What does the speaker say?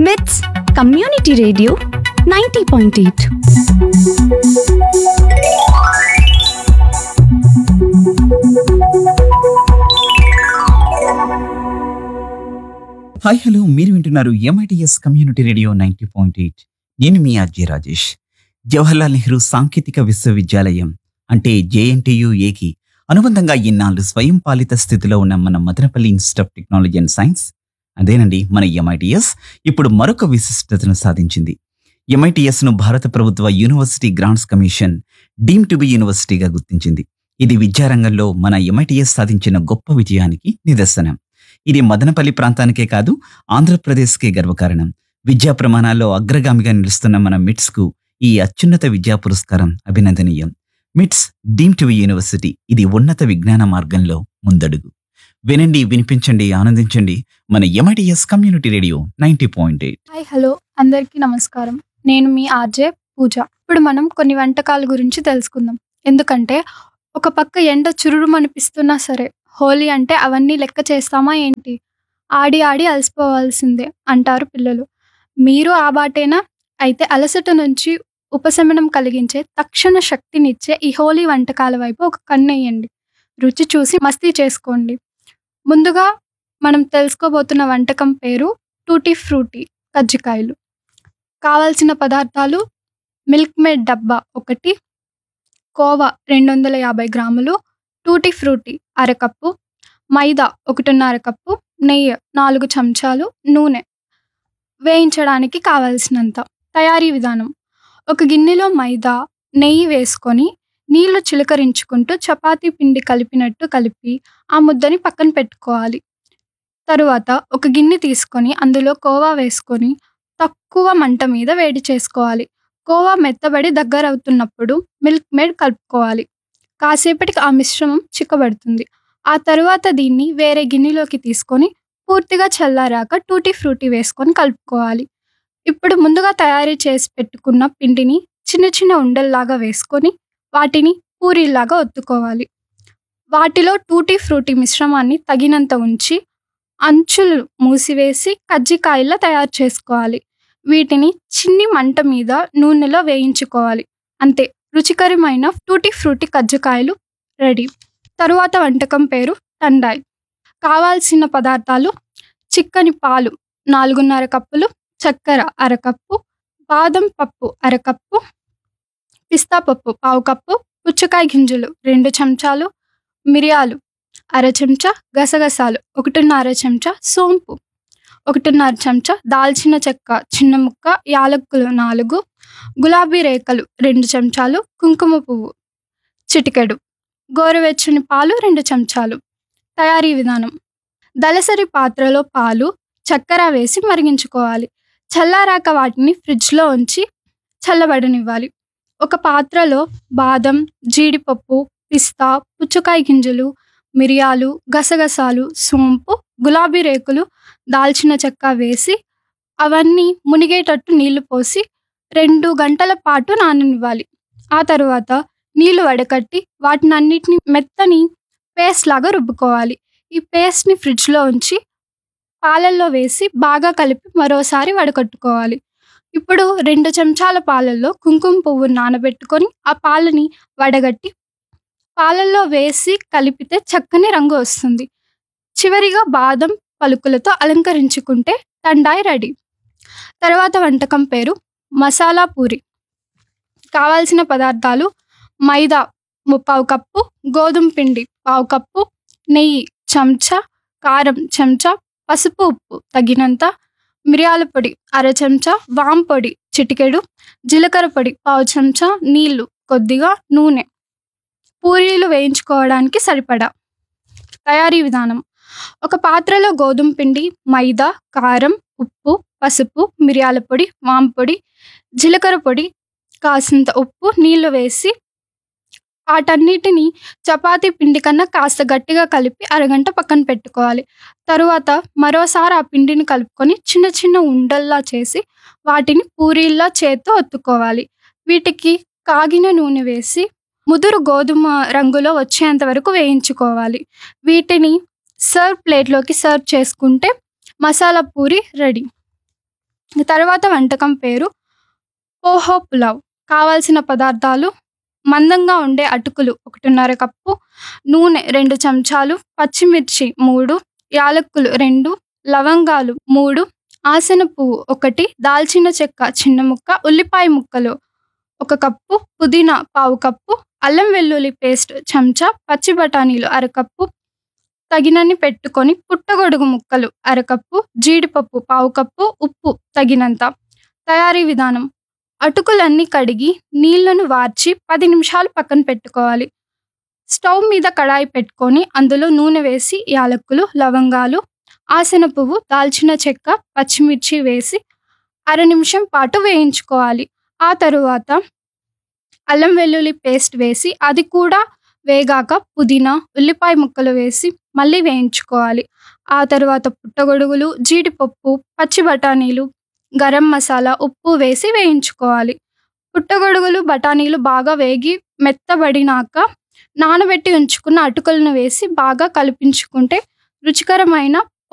విత్స్ community radio ninety point eight hi hello మీరు వింటున్నారు MITS community radio ninety point eight నేను మీ అజయ్ రాజేష్ జవహర్లాల్ నెహ్రూ సాంకేతిక విశ్వవిద్యాలయం అంటే జేఎన్టీయు ఏకి అనుబంధంగా ఇన్నాళ్ళు స్వయం పాలిత స్థితిలో ఉన్న మన Madanapalle institute of technology and science అదేనండి మన ఎంఐటిఎస్ ఇప్పుడు మరొక విశిష్టతను సాధించింది MITS ను భారత ప్రభుత్వ university grants commission deem to be యూనివర్సిటీగా గుర్తించింది ఇది విద్యారంగంలో మన ఎంఐటిఎస్ సాధించిన గొప్ప విజయానికి నిదర్శనం ఇది మదనపల్లి ప్రాంతానికే కాదు ఆంధ్రప్రదేశ్కే గర్వకారణం విద్యా ప్రమాణాల్లో అగ్రగామిగా నిలుస్తున్న మన మిట్స్ కు ఈ అత్యున్నత విద్యా పురస్కారం అభినందనీయం మిట్స్ డీమ్ టు యూనివర్సిటీ ఇది ఉన్నత విజ్ఞాన మార్గంలో ముందడుగు వినండి వినిపించండి ఆనందించండి మన MITS community radio ninety point eight hi hello అందరికీ నమస్కారం నేను మీ ఆర్జే పూజ ఇప్పుడు మనం కొన్ని వంటకాల గురించి తెలుసుకుందాం ఎందుకంటే ఒక పక్క ఎండ చురుడు అనిపిస్తున్నా సరే హోలీ అంటే అవన్నీ లెక్క చేస్తామా ఏంటి ఆడి ఆడి అలసిపోవాల్సిందే అంటారు పిల్లలు మీరు ఆ బాటేనా అయితే అలసట నుంచి ఉపశమనం కలిగించే తక్షణ శక్తినిచ్చే ఈ హోలీ వంటకాల వైపు ఒక కన్నేయండి రుచి చూసి మస్తీ చేసుకోండి ముందుగా మనం తెలుసుకోబోతున్న వంటకం పేరు టూటీ ఫ్రూటీ కజ్జికాయలు కావాల్సిన పదార్థాలు మిల్క్ మేడ్ డబ్బా ఒకటి కోవా రెండు వందల యాభై గ్రాములు టూటీ ఫ్రూటీ అరకప్పు మైదా ఒకటిన్నర కప్పు నెయ్యి నాలుగు చెంచాలు నూనె వేయించడానికి కావాల్సినంత తయారీ విధానం ఒక గిన్నెలో మైదా నెయ్యి వేసుకొని నీళ్లు చిలకరించుకుంటూ చపాతీ పిండి కలిపినట్టు కలిపి ఆ ముద్దని పక్కన పెట్టుకోవాలి తరువాత ఒక గిన్నె తీసుకొని అందులో కోవా వేసుకొని తక్కువ మంట మీద వేడి చేసుకోవాలి కోవా మెత్తబడి దగ్గర అవుతున్నప్పుడు మిల్క్ మేడ్ కలుపుకోవాలి కాసేపటికి ఆ మిశ్రమం చిక్కబడుతుంది ఆ తరువాత దీన్ని వేరే గిన్నెలోకి తీసుకొని పూర్తిగా చల్లారాక టూటీ ఫ్రూటీ వేసుకొని కలుపుకోవాలి ఇప్పుడు ముందుగా తయారీ చేసి పెట్టుకున్న పిండిని చిన్న చిన్న ఉండల్లాగా వేసుకొని వాటిని పూరీలాగా ఒత్తుకోవాలి వాటిలో టూటీ ఫ్రూటీ మిశ్రమాన్ని తగినంత ఉంచి అంచులు మూసివేసి కజ్జికాయలా తయారు చేసుకోవాలి వీటిని చిన్ని మంట మీద నూనెలో వేయించుకోవాలి అంతే రుచికరమైన టూటీ ఫ్రూటీ కజ్జికాయలు రెడీ తరువాత వంటకం పేరు టండాయ్ కావాల్సిన పదార్థాలు చిక్కని పాలు నాలుగున్నర కప్పులు చక్కెర అరకప్పు బాదం పప్పు అరకప్పు పిస్తా పప్పు పావు కప్పు పుచ్చకాయ గింజలు రెండు చెంచాలు మిరియాలు అర చెంచా గసగసాలు ఒకటిన్నర చెంచా సోంపు ఒకటిన్నర చెంచా దాల్చిన చెక్క చిన్న ముక్క యాలక్కులు నాలుగు గులాబీ రేకలు రెండు చెంచాలు కుంకుమ పువ్వు చిటికెడు గోరువెచ్చని పాలు రెండు చెంచాలు తయారీ విధానం దలసరి పాత్రలో పాలు చక్కెర వేసి మరిగించుకోవాలి చల్లారాక వాటిని ఫ్రిడ్జ్లో ఉంచి చల్లబడనివ్వాలి ఒక పాత్రలో బాదం జీడిపప్పు పిస్తా పుచ్చకాయ గింజలు మిరియాలు గసగసాలు సోంపు గులాబీ రేకులు దాల్చిన చెక్క వేసి అవన్నీ మునిగేటట్టు నీళ్లు పోసి రెండు గంటల పాటు నాననివ్వాలి ఆ తరువాత నీళ్లు వడకట్టి వాటిని అన్నిటిని మెత్తని పేస్ట్ లాగా రుబ్బుకోవాలి ఈ పేస్ట్ని ఫ్రిడ్జ్లో ఉంచి పాలల్లో వేసి బాగా కలిపి మరోసారి వడకట్టుకోవాలి ఇప్పుడు రెండు చెంచాల పాలల్లో కుంకుమ పువ్వు నానబెట్టుకొని ఆ పాలని వడగట్టి పాలల్లో వేసి కలిపితే చక్కని రంగు వస్తుంది చివరిగా బాదం పలుకులతో అలంకరించుకుంటే తండాయి రెడీ తర్వాత వంటకం పేరు మసాలా పూరి కావాల్సిన పదార్థాలు మైదా ముప్పావు కప్పు గోధుమ పిండి పావు కప్పు నెయ్యి చెంచా కారం చెంచా పసుపు ఉప్పు తగినంత మిరియాల పొడి అర చెంచా వామ్ పొడి చిటికెడు జీలకర్ర పొడి పావు చెంచా నీళ్లు కొద్దిగా నూనె పూరీలు వేయించుకోవడానికి సరిపడా తయారీ విధానం ఒక పాత్రలో గోధుమ పిండి మైదా కారం ఉప్పు పసుపు మిరియాల పొడి వామ్ పొడి జీలకర్ర పొడి కాసింత ఉప్పు నీళ్లు వేసి వాటన్నిటిని చపాతీ పిండి కన్నా కాస్త గట్టిగా కలిపి అరగంట పక్కన పెట్టుకోవాలి తరువాత మరోసారి ఆ పిండిని కలుపుకొని చిన్న చిన్న ఉండల్లా చేసి వాటిని పూరీల్లా చేత్తో ఒత్తుకోవాలి వీటికి కాగిన నూనె వేసి ముదురు గోధుమ రంగులో వచ్చేంత వరకు వేయించుకోవాలి వీటిని సర్వ్ ప్లేట్లోకి సర్వ్ చేసుకుంటే మసాలా పూరి రెడీ తర్వాత వంటకం పేరు పోహో పులావ్ కావాల్సిన పదార్థాలు మందంగా ఉండే అటుకులు ఒకటిన్నర కప్పు నూనె రెండు చెంచాలు పచ్చిమిర్చి మూడు యాలక్కులు రెండు లవంగాలు మూడు ఆసన పువ్వు ఒకటి దాల్చిన చెక్క చిన్న ముక్క ఉల్లిపాయ ముక్కలు ఒక కప్పు పుదీనా పావు కప్పు అల్లం వెల్లుల్లి పేస్ట్ చెంచా పచ్చి బఠానీలు అరకప్పు తగినన్ని పెట్టుకొని పుట్టగొడుగు ముక్కలు అరకప్పు జీడిపప్పు పావు కప్పు ఉప్పు తగినంత తయారీ విధానం అటుకులన్నీ కడిగి నీళ్లను వార్చి పది నిమిషాలు పక్కన పెట్టుకోవాలి స్టవ్ మీద కడాయి పెట్టుకొని అందులో నూనె వేసి యాలక్కులు లవంగాలు ఆసన పువ్వు దాల్చిన చెక్క పచ్చిమిర్చి వేసి అర నిమిషం పాటు వేయించుకోవాలి ఆ తరువాత అల్లం వెల్లుల్లి పేస్ట్ వేసి అది కూడా వేగాక పుదీనా ఉల్లిపాయ ముక్కలు వేసి మళ్ళీ వేయించుకోవాలి ఆ తర్వాత పుట్టగొడుగులు జీడిపప్పు పచ్చి బఠానీలు గరం మసాలా ఉప్పు వేసి వేయించుకోవాలి పుట్టగొడుగులు బఠానీలు బాగా వేగి మెత్తబడినాక నానబెట్టి ఉంచుకున్న అటుకులను వేసి బాగా కలిపించుకుంటే రుచికరమైన